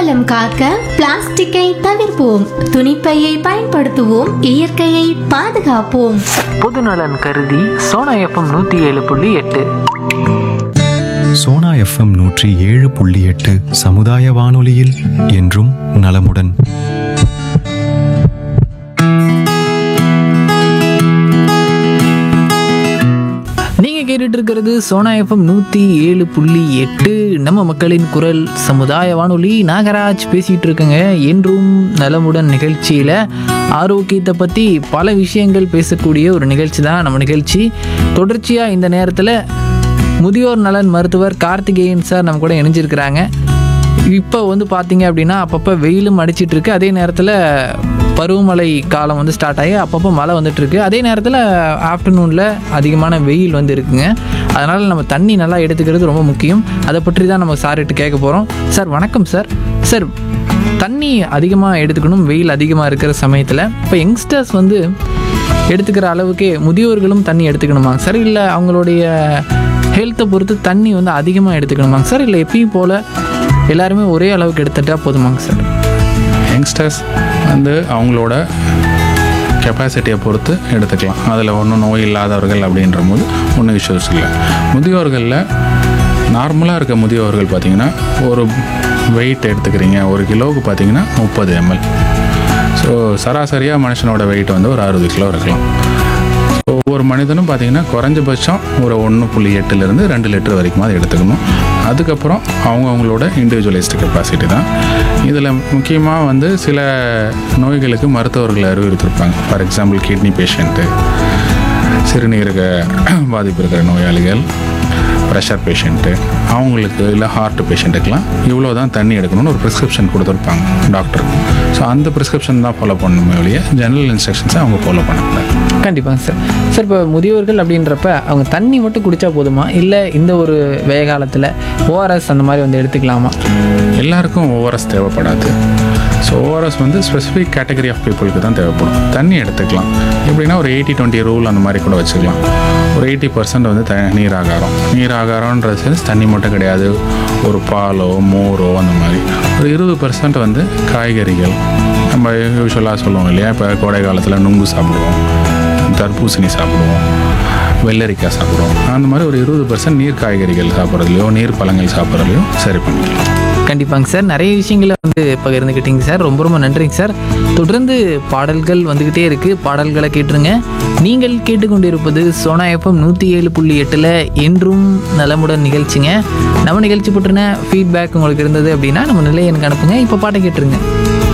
வளம் காக்க பிளாஸ்டிக்கை தவிர்ப்போம் துணிப்பையை பயன்படுத்துவோம் இயற்கையை பாதுகாப்போம் பொதுநலன் கருதி சோனா எஃப்எம் நூற்றி ஏழு புள்ளி எட்டு சோனா எஃப்எம் நூற்றி ஏழு புள்ளி எட்டு சமுதாய வானொலியில் என்றும் நலமுடன் நீங்கள் கேட்டுட்டு இருக்கிறது சோனா எஃப்எம் நூற்றி ஏழு புள்ளி எட்டு நம்ம மக்களின் குரல் சமுதாய வானொலி நாகராஜ் பேசிகிட்டு இருக்கேங்க என்றும் நலமுடன் நிகழ்ச்சியில் ஆரோக்கியத்தை பற்றி பல விஷயங்கள் பேசக்கூடிய ஒரு நிகழ்ச்சி தான் நம்ம நிகழ்ச்சி தொடர்ச்சியாக இந்த நேரத்தில் முதியோர் நலன் மருத்துவர் கார்த்திகேயன் சார் நம்ம கூட இணைஞ்சிருக்கிறாங்க இப்போ வந்து பார்த்தீங்க அப்படின்னா அப்பப்போ வெயிலும் அடிச்சிட்டு இருக்கு அதே நேரத்தில் பருவமழை காலம் வந்து ஸ்டார்ட் ஆகி அப்பப்போ மழை வந்துட்டு இருக்கு அதே நேரத்தில் ஆஃப்டர்நூனில் அதிகமான வெயில் வந்து இருக்குங்க அதனால் நம்ம தண்ணி நல்லா எடுத்துக்கிறது ரொம்ப முக்கியம் அதை பற்றி தான் நம்ம சார்கிட்ட கேட்க போகிறோம் சார் வணக்கம் சார் சார் தண்ணி அதிகமாக எடுத்துக்கணும் வெயில் அதிகமாக இருக்கிற சமயத்தில் இப்போ யங்ஸ்டர்ஸ் வந்து எடுத்துக்கிற அளவுக்கே முதியோர்களும் தண்ணி எடுத்துக்கணுமாங்க சார் இல்லை அவங்களுடைய ஹெல்த்தை பொறுத்து தண்ணி வந்து அதிகமாக எடுத்துக்கணுமாங்க சார் இல்லை எப்பயும் போல் எல்லாருமே ஒரே அளவுக்கு எடுத்துட்டா போதுமாங்க சார் யங்ஸ்டர்ஸ் வந்து அவங்களோட கெப்பாசிட்டியை பொறுத்து எடுத்துக்கலாம் அதில் ஒன்றும் நோய் இல்லாதவர்கள் அப்படின்ற போது ஒன்றும் இஷ்யூஸ் இல்லை முதியோர்களில் நார்மலாக இருக்க முதியோர்கள் பார்த்திங்கன்னா ஒரு வெயிட் எடுத்துக்கிறீங்க ஒரு கிலோவுக்கு பார்த்தீங்கன்னா முப்பது எம்எல் ஸோ சராசரியாக மனுஷனோட வெயிட் வந்து ஒரு அறுபது கிலோ இருக்கலாம் ஸோ ஒவ்வொரு மனிதனும் பார்த்தீங்கன்னா குறைஞ்சபட்சம் ஒரு ஒன்று புள்ளி எட்டுலேருந்து ரெண்டு லிட்டர் வரைக்கும் அது எடுத்துக்கணும் அதுக்கப்புறம் அவங்கவுங்களோட இண்டிவிஜுவலைஸ்டு கெப்பாசிட்டி தான் இதில் முக்கியமாக வந்து சில நோய்களுக்கு மருத்துவர்கள் அறிவுறுத்திருப்பாங்க ஃபார் எக்ஸாம்பிள் கிட்னி பேஷண்ட்டு சிறுநீரக பாதிப்பு இருக்கிற நோயாளிகள் ப்ரெஷர் பேஷண்ட்டு அவங்களுக்கு இல்லை ஹார்ட் பேஷண்ட்டுக்கெலாம் இவ்வளோ தான் தண்ணி எடுக்கணும்னு ஒரு ப்ரிஸ்கிரிப்ஷன் கொடுத்துருப்பாங்க டாக்டர் ஸோ அந்த ப்ரிஸ்கிரிப்ஷன் தான் ஃபாலோ பண்ணணுமே ஒழிய ஜெனரல் இன்ஸ்ட்ரக்ஷன்ஸை அவங்க ஃபாலோ பண்ணக்கூடாது கண்டிப்பாக சார் சார் இப்போ முதியோர்கள் அப்படின்றப்ப அவங்க தண்ணி மட்டும் குடித்தா போதுமா இல்லை இந்த ஒரு வெய காலத்தில் ஓஆர்எஸ் அந்த மாதிரி வந்து எடுத்துக்கலாமா எல்லாருக்கும் ஓஆர்எஸ் தேவைப்படாது ஸோ ஓஆர்எஸ் வந்து ஸ்பெசிஃபிக் கேட்டகரி ஆஃப் பீப்புளுக்கு தான் தேவைப்படும் தண்ணி எடுத்துக்கலாம் எப்படின்னா ஒரு எயிட்டி டுவெண்ட்டி ரூல் அந்த மாதிரி கூட வச்சுக்கலாம் ஒரு எயிட்டி பர்சன்ட் வந்து த நீர் ஆகாரம் நீர் ஆகாரம்ன்ற சென்ஸ் தண்ணி மட்டும் கிடையாது ஒரு பாலோ மோரோ அந்த மாதிரி ஒரு இருபது பர்சன்ட் வந்து காய்கறிகள் நம்ம யூஸ்வலாக சொல்லுவோம் இல்லையா இப்போ கோடை காலத்தில் நுங்கு சாப்பிடுவோம் தர்பூசணி சாப்பிடுவோம் வெள்ளரிக்காய் சாப்பிடுவோம் அந்த மாதிரி ஒரு இருபது பர்சன்ட் நீர் காய்கறிகள் சாப்பிட்றதுலையோ நீர் பழங்கள் சாப்பிட்றதுலையோ சரி பண்ணிக்கலாம் கண்டிப்பாங்க சார் நிறைய விஷயங்களை வந்து பகிர்ந்துக்கிட்டீங்க சார் ரொம்ப ரொம்ப நன்றிங்க சார் தொடர்ந்து பாடல்கள் வந்துக்கிட்டே இருக்குது பாடல்களை கேட்டுருங்க நீங்கள் கேட்டுக்கொண்டிருப்பது சோனா எஃப்எம் நூற்றி ஏழு புள்ளி எட்டில் என்றும் நலமுடன் நிகழ்ச்சிங்க நம்ம நிகழ்ச்சி பற்றின ஃபீட்பேக் உங்களுக்கு இருந்தது அப்படின்னா நம்ம நிலையை எனக்கு அனுப்புங்க இப்போ பாட்டை கேட்டுருங்க